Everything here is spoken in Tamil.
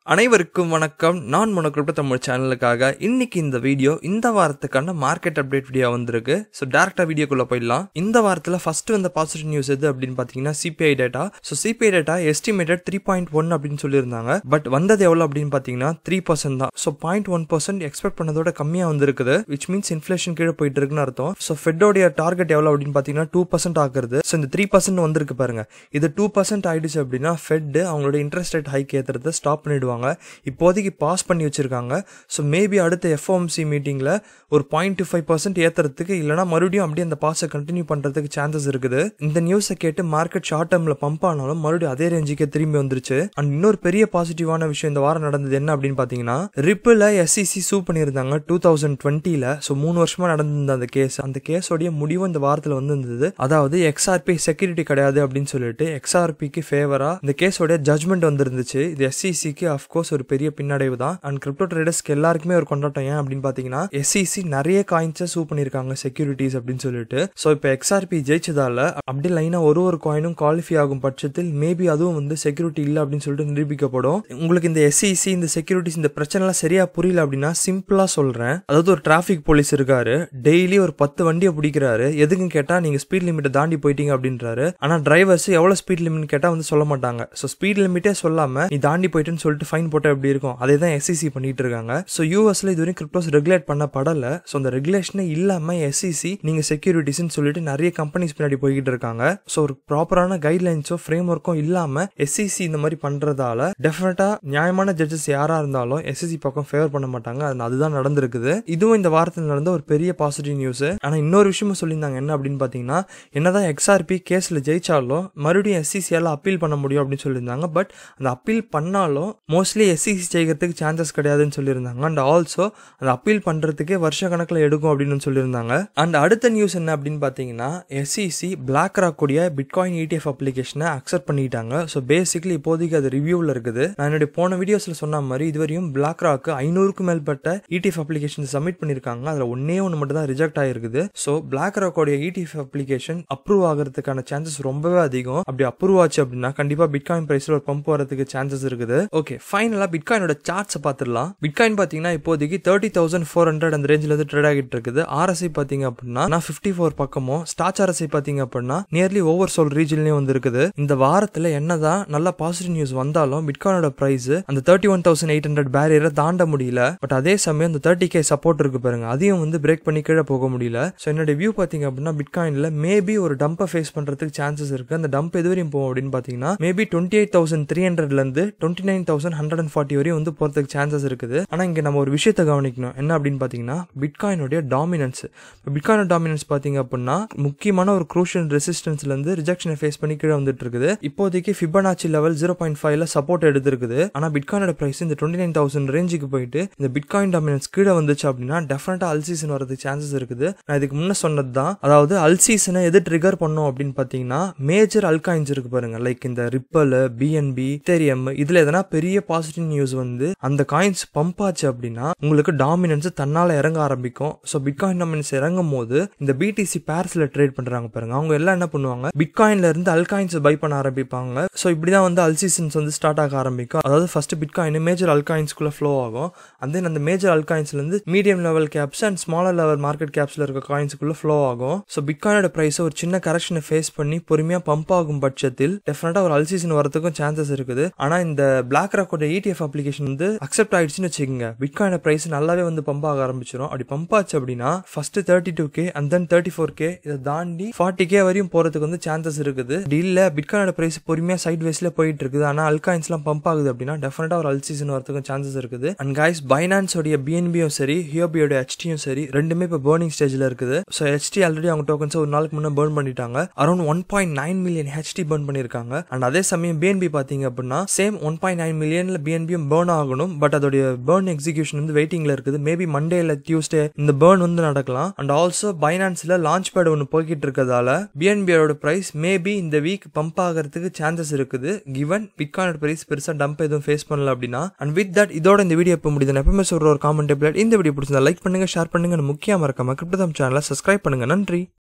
அனைவருக்கும் வணக்கம் நான் மொனக்கிரிப்டோ தமிழ் சேனலுக்காக இன்னைக்கு இந்த வீடியோ இந்த வாரத்துக்கான மார்க்கெட் அப்டேட் வீடியோ வந்திருக்கு ஸோ டேரக்டா வீடியோக்குள்ள போயிடலாம் இந்த வாரத்தில் ஃபர்ஸ்ட் வந்த பாசிட்டிவ் நியூஸ் எது அப்படின்னு பார்த்தீங்கன்னா CPI data so CPI data estimated three point one அப்படின்னு சொல்லியிருந்தாங்க பட் வந்தது எவ்வளோ அப்படின்னு பார்த்தீங்கன்னா த்ரீ பர்சன்ட் தான் so point one percent expect பண்ணதோட கம்மியாக வந்திருக்குது விச் மீன்ஸ் இன்ஃபிளேஷன் கீழே போயிட்டு இருக்குன்னு அர்த்தம் ஸோ ஃபெட்டோடைய டார்கெட் எவ்வளோ அப்படின்னு பார்த்தீங்கன்னா டூ பர்சன்ட் ஆகுறது ஸோ இந்த த்ரீ பர்சன்ட் வந்திருக்கு பாருங்க இது டூ பர்சன்ட் ஆயிடுச்சு அப்படின்னா ஃபெட் அவங்களோட இன்ட்ரெஸ்ட் ரேட் ஹைக் ஏற்றுறதை ஸ்டாப் பண்ணிடுவாங்க இப்போதைக்கு பாஸ் பண்ணி வச்சிருக்காங்க ஸோ மேபி அடுத்த எஃப்ஓஎம்சி மீட்டிங்கில் ஒரு பாயிண்ட் டூ ஃபைவ் பர்சன்ட் ஏற்றுறதுக்கு இல்லைனா மறுபடியும் அப்படியே அந்த பாஸை கண்டினியூ பண்ணுறதுக்கு சான்சஸ் இருக்குது இந்த நியூஸை கேட்டு மார்க்கெட் ஷார்ட் டேர்மில் பம்ப் ஆனாலும் மறுபடியும் அதே ரேஞ்சுக்கே திரும்பி வந்துருச்சு அண்ட் இன்னொரு பெரிய பாசிட்டிவான விஷயம் இந்த வாரம் நடந்தது என்ன அப்படின்னு பார்த்தீங்கன்னா ரிப்பில் எஸ்சிசி சூ பண்ணியிருந்தாங்க டூ தௌசண்ட் டுவெண்ட்டியில் ஸோ மூணு வருஷமா நடந்திருந்த அந்த கேஸ் அந்த கேஸோடைய முடிவு இந்த வாரத்தில் வந்து இருந்தது அதாவது எக்ஸ்ஆர்பி செக்யூரிட்டி கிடையாது அப்படின்னு சொல்லிட்டு எக்ஸ்ஆர்பிக்கு ஃபேவரா இந்த கேஸோட ஜட்மெண்ட் வந்திருந்துச்சு இது எஸ்சிசிக்கு அஃப்கோர்ஸ் ஒரு பெரிய பின்னடைவு தான் அண்ட் கிரிப்டோ ட்ரேடர்ஸ்க்கு எல்லாருக்குமே ஒரு கொண்டாட்டம் ஏன் அப்படின்னு பார்த்தீங்கன்னா எஸ்சிசி நிறைய காயின்ஸை சூ பண்ணியிருக்காங்க செக்யூரிட்டிஸ் அப்படின்னு சொல்லிட்டு ஸோ இப்போ எக்ஸ்ஆர்பி ஜெயிச்சதால அப்படி லைனா ஒரு ஒரு காயினும் குவாலிஃபை ஆகும் பட்சத்தில் மேபி அதுவும் வந்து செக்யூரிட்டி இல்லை அப்படின்னு சொல்லிட்டு நிரூபிக்கப்படும் உங்களுக்கு இந்த எஸ்சிசி இந்த செக்யூரிட்டிஸ் இந்த பிரச்சனைலாம் சரியா புரியல அப்படின்னா சிம்பிளா சொல்றேன் அதாவது ஒரு டிராஃபிக் போலீஸ் இருக்காரு டெய்லி ஒரு பத்து வண்டியை பிடிக்கிறாரு எதுக்குன்னு கேட்டா நீங்க ஸ்பீட் லிமிட்டை தாண்டி போயிட்டீங்க அப்படின்றாரு ஆனா டிரைவர்ஸ் எவ்வளவு ஸ்பீட் லிமிட் கேட்டா வந்து சொல்ல மாட்டாங்க ஸோ ஸ்பீட் லிமிட்டே சொல்லாம நீ தாண்டி போயிட்டுன்னு சொல்லிட்டு ஃபைன் போட்டா எப்படி இருக்கும் அதே தான் எஸ்சிசி பண்ணிட்டு இருக்காங்க ஸோ யூஎஸ்ல இது வரைக்கும் கிரிப்டோஸ் ரெகுலேட் பண்ண படல ஸோ அந்த ரெகுலேஷனே இல்லாம எஸ்சிசி நீங்க செக்யூரிட்டிஸ்னு சொல்லிட்டு நிறைய கம்பெனிஸ் பின்னாடி போய்கிட்டு இருக்காங்க ஸோ ஒரு ப்ராப்பரான கைட்லைன்ஸோ ஃப்ரேம் ஒர்க்கும் இல்லாம எஸ்சிசி இந்த மாதிரி பண்றதால டெஃபினட்டா நியாயமான ஜட்ஜஸ் யாரா இருந்தாலும் எஸ்சிசி பக்கம் ஃபேவர் பண்ண மாட்டாங்க அது- அதுதான் நடந்திருக்குது இதுவும் இந்த வாரத்தில் நடந்த ஒரு பெரிய பாசிட்டிவ் நியூஸ் ஆனா இன்னொரு விஷயமும் சொல்லியிருந்தாங்க என்ன அப்படின்னு பாத்தீங்கன்னா என்னதான் எக்ஸ்ஆர்பி கேஸ்ல ஜெயிச்சாலும் மறுபடியும் எஸ்சிசியால அப்பீல் பண்ண முடியும் அப்படின்னு சொல்லியிருந்தாங்க பட் அந்த அப்பீல் பண்ணாலும் மோஸ்ட்லி எஸ்சிசி ஜெயிக்கிறதுக்கு சான்சஸ் கிடையாதுன்னு சொல்லியிருந்தாங்க அண்ட் ஆல்சோ அந்த அப்பீல் பண்றதுக்கே வருஷ கணக்கில் எடுக்கும் அப்படின்னு சொல்லியிருந்தாங்க அண்ட் அடுத்த நியூஸ் என்ன அப்படின்னு பார்த்தீங்கன்னா எஸ்சிசி பிளாக் ராக் கூடிய பிட்காயின் இடிஎஃப் அப்ளிகேஷனை அக்செப்ட் பண்ணிட்டாங்க ஸோ பேசிக்கலி இப்போதைக்கு அது ரிவ்யூவில் இருக்குது நான் என்னுடைய போன வீடியோஸில் சொன்ன மாதிரி இதுவரையும் பிளாக் ராக் ஐநூறுக்கும் மேற்பட்ட இடிஎஃப் அப்ளிகேஷன் சப்மிட் பண்ணியிருக்காங்க அதில் ஒன்னே ஒன்று மட்டும் தான் ரிஜெக்ட் ஆயிருக்குது ஸோ பிளாக் ராக்கோடைய இடிஎஃப் அப்ளிகேஷன் அப்ரூவ் ஆகிறதுக்கான சான்சஸ் ரொம்பவே அதிகம் அப்படி அப்ரூவ் ஆச்சு அப்படின்னா கண்டிப்பாக பிட்காயின் பிரைஸில் ஒரு பம்ப் வரதுக்கு சான்சஸ் இருக்குது ஓகே ஃபைனலாக பிட்காயினோட சார்ட்ஸை பார்த்துடலாம் பிட்காயின் பார்த்தீங்கன்னா இப்போதைக்கு தேர்ட்டி தௌசண்ட் ஃபோர் ஹண்ட்ரட் அந்த ரேஞ்சில் இருந்து ட்ரேட் ஆகிட்டு இருக்குது ஆர்எஸ்ஐ பார்த்தீங்க அப்படின்னா நான் ஃபிஃப்டி ஃபோர் பக்கமும் ஸ்டாச் ஆர்எஸ்ஐ பார்த்தீங்க அப்படின்னா நியர்லி ஓவர் சோல் ரீஜன்லயும் வந்து இருக்குது இந்த வாரத்தில் என்னதான் நல்ல பாசிட்டிவ் நியூஸ் வந்தாலும் பிட்காயினோட பிரைஸ் அந்த thirty one thousand eight hundred பேரியரை தாண்ட முடியல பட் அதே சமயம் அந்த தேர்ட்டி கே சப்போர்ட் இருக்கு பாருங்க அதையும் வந்து பிரேக் பண்ணி கீழே போக முடியல ஸோ என்னோட வியூ பார்த்தீங்க அப்படின்னா பிட்காயின்ல மேபி ஒரு டம்பை ஃபேஸ் பண்றதுக்கு சான்சஸ் இருக்கு அந்த டம்ப் எதுவரையும் போகும் அப்படின்னு பார்த்தீங்கன்னா maybe twenty eight thousand three ஹண்ட்ரட்ல இருந்து twenty nine thousand hundred and forty வரையும் வந்து போறதுக்கு சான்சஸ் இருக்குது ஆனா இங்க நம்ம ஒரு விஷயத்தை கவனிக்கணும் என்ன அப்படின்னு பார்த்தீங்கன்னா பிட்காயினுடைய டாமினன்ஸ் பிட்காயின் டாமினன்ஸ் பார்த்தீங்க அப்படின்னா முக்கியமான ஒரு குரூஷியல் ரெசிஸ்டன்ஸ்ல இருந்து ரிஜெக்ஷனை ஃபேஸ் பண்ணி கீழே வந்துட்டு இருக்குது இப்போதைக்கு ஃபிபனாச்சி லெவல் ஜீரோ பாயிண்ட் ஃபைவ்ல சப்போர்ட் எடுத்திருக்குது ஆனா பிட்காயினோட பிரைஸ் இந்த டுவெண்ட்டி நைன் தௌசண்ட் ரேஞ்சுக்கு போயிட்டு இந்த பிட்காயின் டாமினன்ஸ் கீழே வந்துச்சு அப்படின்னா டெஃபினட்டா அல் சீசன் வரதுக்கு சான்சஸ் இருக்குது நான் இதுக்கு முன்ன சொன்னது தான் அதாவது அல் சீசனை எது ட்ரிகர் பண்ணும் அப்படின்னு பார்த்தீங்கன்னா மேஜர் அல்காயின்ஸ் இருக்கு பாருங்க லைக் இந்த ரிப்பல் பிஎன்பி தெரியம் இதுல எதனா பெரிய பாசிட்டிவ் நியூஸ் வந்து அந்த காயின்ஸ் பம்ப் ஆச்சு அப்படின்னா உங்களுக்கு டாமினன்ஸ் தன்னால இறங்க ஆரம்பிக்கும் ஸோ பிட்காயின் டாமினன்ஸ் இறங்கும் போது இந்த பிடிசி பேர்ஸ்ல ட்ரேட் பண்றாங்க பாருங்க அவங்க எல்லாம் என்ன பண்ணுவாங்க பிட்காயின்ல இருந்து அல்காயின்ஸ் பை பண்ண ஆரம்பிப்பாங்க ஸோ இப்படிதான் வந்து அல்சீசன்ஸ் வந்து ஸ்டார்ட் ஆக ஆரம்பிக்கும் அதாவது ஃபர்ஸ்ட் பிட்காயின் மேஜர் அல்காயின்ஸ்குள்ள ஃப்ளோ ஆகும் and then அந்த மேஜர் அல்காயின்ஸ்ல இருந்து medium level caps and smaller level market கேப்ஸ்ல இருக்க காயின்ஸ்குள்ள ஃப்ளோ ஆகும் ஸோ பிட்காயினோட பிரைஸ் ஒரு சின்ன கரெக்ஷனை ஃபேஸ் பண்ணி பொறுமையா பம்ப் ஆகும் பட்சத்தில் டெஃபினட்டா ஒரு அல்சீசன் வரதுக்கும் சான்சஸ் இருக்குது ஆனா இந்த பிளாக் ராக்கோட ETF அப்ளிகேஷன் வந்து அக்செப்ட் ஆயிடுச்சுன்னு வச்சுக்கோங்க பிட்காயின பிரைஸ் நல்லாவே வந்து பம்ப் ஆக ஆரம்பிச்சிடும் அப்படி பம்ப் ஆச்சு அப்படின்னா first thirty two K and then thirty four K இதை தாண்டி ஃபார்ட்டி கே வரையும் போறதுக்கு வந்து சான்சஸ் இருக்குது அப்படி இல்ல பிட்காயினோட பிரைஸ் பொறுமையா சைட் வேஸ்ல போயிட்டு இருக்குது ஆனா அல்காயின்ஸ்லாம் பம்ப் ஆகுது அப்படின்னா டெஃபினட்டா ஒரு அல்சீசன் வரதுக்கும் சான்சஸ் இருக்குது அண்ட் கைஸ் பைனான்ஸோடைய பிஎன்பியும் சரி ஹியோபியோட ஹெச்டியும் சரி ரெண்டுமே இப்போ பேர்னிங் ஸ்டேஜ்ல இருக்குது ஸோ ஹெச்டி ஆல்ரெடி அவங்க டோக்கன்ஸ் ஒரு நாளுக்கு முன்னே பேர்ன் பண்ணிட்டாங்க around one point nine million HT burn பண்ணிருக்காங்க அண்ட் அதே சமயம் பிஎன்பி பாத்தீங்க அப்படின்னா சேம் ஒன் பாயிண்ட் நைன் மில்லியன்ல பிஎன்பியும் பேர்ன் ஆகணும் பட் அதோடைய பேர்ன் எக்ஸிகியூஷன் வந்து வெயிட்டிங்ல இருக்குது மேபி மண்டே இல்ல டியூஸ்டே இந்த பேர்ன் வந்து நடக்கலாம் அண்ட் ஆல்சோ பைனான்ஸ்ல லான்ச் பேட் ஒன்று போய்கிட்டு இருக்கிறதால பிஎன்பியோட பிரைஸ் மேபி இந்த வீக் பம்ப் ஆகிறதுக்கு சான்சஸ் இருக்குது கிவன் பிட்காயினோட பிரைஸ் பெருசா டம்ப் எதுவும் ஃபேஸ் பண்ணல அப்படின்னா அண்ட் வித் தட் இதோட இந்த வீடியோ இப்போ முடியுது நான் எப்பவுமே சொல்ற ஒரு காமெண்ட் இந்த வீடியோ பிடிச்சிருந்தா லைக் பண்ணுங்க ஷேர் பண்ணுங்க முக்கியமா இருக்காம கிரிப்டோ சேனலை சப்ஸ்கிரைப் பண்ணுங்க நன்றி